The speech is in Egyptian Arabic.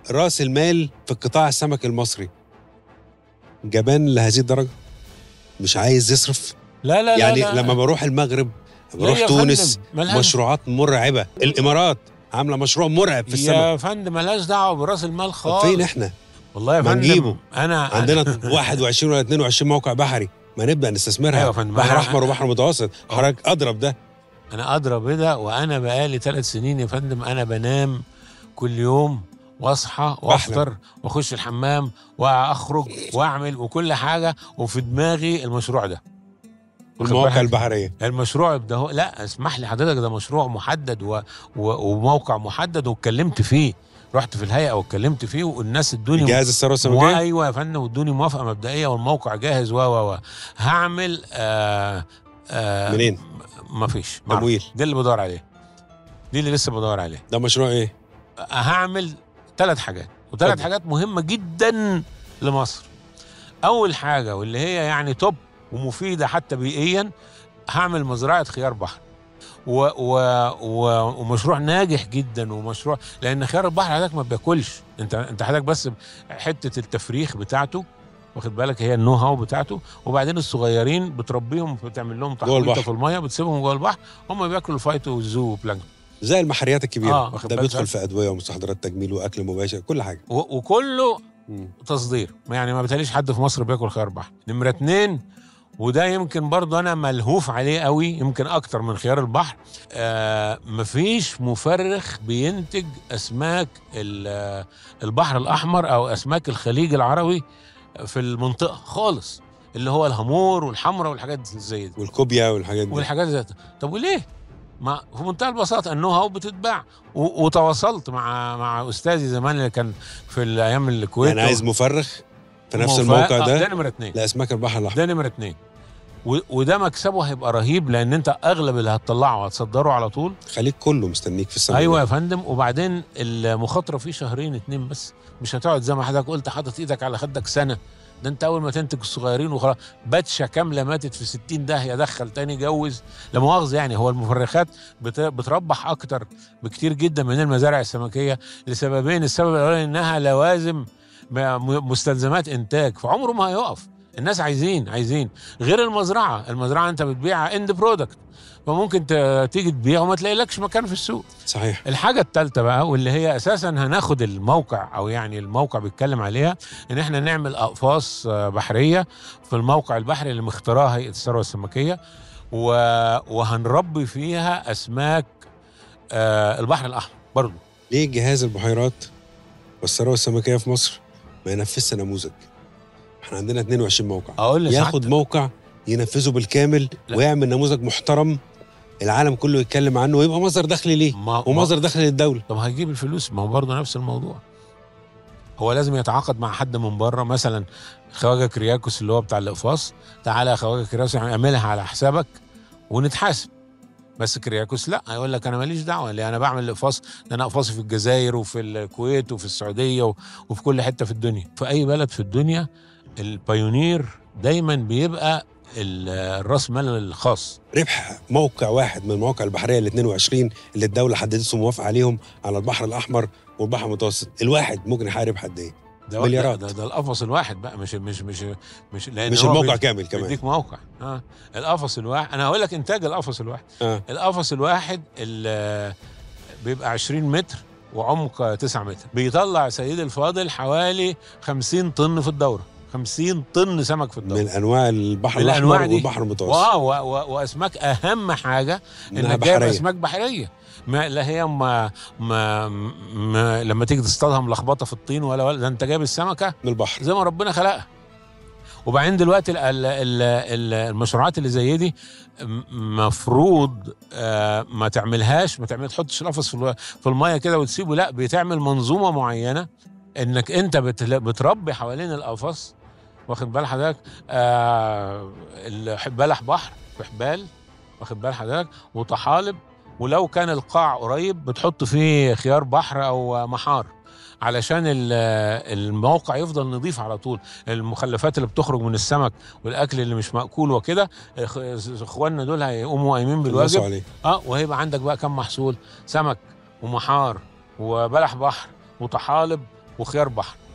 راس المال في قطاع السمك المصري جبان لهذه الدرجه مش عايز يصرف لا لا يعني لا لا. لما بروح المغرب ليه بروح يا تونس فندم؟ ملهاش- مشروعات مرعبه الامارات عامله مشروع مرعب في السمك يا فندم ملهاش دعوه براس المال طب خالص فين احنا والله يا ما فندم نجيبه. انا عندنا 21 ولا 22 موقع بحري ما نبدا نستثمرها أيوة يا فندم. بحر أنا- احمر وبحر متوسط حضرتك اضرب ده انا ادرى بده وانا بقالي ثلاث سنين يا فندم انا بنام كل يوم واصحى وافطر واخش الحمام واخرج واعمل وكل حاجه وفي دماغي المشروع ده واخد المواقع بالك؟ البحريه المشروع ده هو لا اسمح لي حضرتك ده مشروع محدد و... و... وموقع محدد واتكلمت فيه رحت في الهيئه واتكلمت فيه والناس ادوني جهاز الثروه السمكيه ايوه يا فندم وادوني موافقه مبدئيه والموقع جاهز و و و هعمل آه آه منين؟ ما فيش معرفش. تمويل دي اللي بدور عليه دي اللي لسه بدور عليه ده مشروع ايه؟ هعمل ثلاث حاجات وثلاث اتفضل. حاجات مهمه جدا لمصر اول حاجه واللي هي يعني توب ومفيده حتى بيئيا هعمل مزرعه خيار بحر و و و ومشروع ناجح جدا ومشروع لان خيار البحر حضرتك ما بياكلش انت انت حضرتك بس حته التفريخ بتاعته واخد بالك هي النو هاو بتاعته وبعدين الصغيرين بتربيهم بتعمل لهم جوه البحر. تحويطه في الميه بتسيبهم جوه البحر هم بياكلوا الفايتو والزو بلانكتون زي المحريات الكبيره آه، واخد ده بالك بيدخل بقى؟ في ادويه ومستحضرات تجميل واكل مباشر كل حاجه و- وكله مم. تصدير يعني ما بتلاقيش حد في مصر بياكل خيار بحر نمرة اتنين وده يمكن برضه انا ملهوف عليه قوي يمكن اكتر من خيار البحر آه مفيش مفرخ بينتج اسماك ال- آه، البحر الاحمر او اسماك الخليج العربي في المنطقه خالص اللي هو الهامور والحمرة والحاجات زي دي والكوبيا والحاجات دي والحاجات زي دي. طب وليه؟ ما في منتهى البساطه انه هو بتتباع و- وتواصلت مع مع استاذي زمان اللي كان في الايام الكويت يعني عايز مفرخ في نفس وموفق- الموقع آه، ده ده نمره اثنين لاسماك البحر الاحمر ده نمره اثنين و- وده مكسبه هيبقى رهيب لان انت اغلب اللي هتطلعه هتصدره على طول خليك كله مستنيك في السمك ايوه ده. يا فندم وبعدين المخاطره فيه شهرين اتنين بس مش هتقعد زي ما حضرتك قلت حاطط ايدك على خدك سنه ده انت اول ما تنتج الصغيرين وخلاص باتشه كامله ماتت في 60 داهيه دخل تاني جوز لا مؤاخذه يعني هو المفرخات بت- بتربح اكتر بكتير جدا من المزارع السمكيه لسببين السبب الاولاني انها لوازم م- مستلزمات انتاج فعمره ما هيقف الناس عايزين عايزين غير المزرعه المزرعه انت بتبيع اند برودكت فممكن ت- تيجي تبيع وما تلاقيلكش مكان في السوق صحيح الحاجة الثالثة بقى واللي هي أساسا هناخد الموقع أو يعني الموقع بيتكلم عليها إن إحنا نعمل أقفاص آه، بحرية في الموقع البحري اللي مختاراه هيئة الثروة السمكية و... وهنربي فيها أسماك آه، البحر الأحمر برضه ليه جهاز البحيرات والثروه السمكيه في مصر ما ينفذش نموذج احنا عندنا 22 موقع أقول ياخد لسعادتك موقع ينفذه بالكامل لا. ويعمل نموذج محترم العالم كله يتكلم عنه ويبقى مصدر دخل ليه ما... ما... ومصدر دخل للدوله طب هيجيب الفلوس ما هو برضه نفس الموضوع هو لازم يتعاقد مع حد من بره مثلا خواجه كرياكوس اللي هو بتاع الاقفاص تعالى يا خواجه كرياكوس اعملها على حسابك ونتحاسب بس كرياكوس لا هيقول لك انا ماليش دعوه اللي انا بعمل الاقفاص ده انا اقفاصي في الجزائر وفي الكويت وفي السعوديه و- وفي كل حته في الدنيا في اي بلد في الدنيا البايونير دايما بيبقى ال- الراس مال الخاص ربح موقع واحد من المواقع البحريه ال 22 اللي الدوله حددته موافقه عليهم على البحر الاحمر والبحر المتوسط الواحد ممكن يحارب حد ايه ده مليارات. ده, ده القفص الواحد بقى مش مش مش مش لان مش هو الموقع بيد- كامل كمان بيديك موقع اه القفص الواحد انا هقول لك انتاج القفص الواحد اه القفص الواحد ال- بيبقى 20 متر وعمق 9 متر بيطلع سيدي الفاضل حوالي 50 طن في الدوره 50 طن سمك في الدوره من انواع البحر من الأنواع الاحمر دي. والبحر المتوسط واو و- و- واسماك اهم حاجه انها انك جايب بحريه اسماك بحريه ما لا هي ما, ما, ما لما تيجي تصطادها ملخبطه في الطين ولا ولا ده انت جايب السمكه من البحر زي ما ربنا خلقها وبعدين دلوقتي ال- ال- ال- ال- المشروعات اللي زي دي م- مفروض آه، ما تعملهاش ما تعمل تحطش القفص في الو- في الميه كده وتسيبه لا بتعمل منظومه معينه انك انت بتل- بتربي حوالين القفص واخد بال حضرتك آه ال- بلح بحر في حبال واخد بال حضرتك وطحالب ولو كان القاع قريب بتحط فيه خيار بحر او محار علشان ال- الموقع يفضل نظيف على طول المخلفات اللي بتخرج من السمك والاكل اللي مش ماكول وكده إخ- اخواننا دول هيقوموا قايمين الناس بالواجب عليه اه وهيبقى عندك بقى كم محصول سمك ومحار وبلح بحر وطحالب وخيار بحر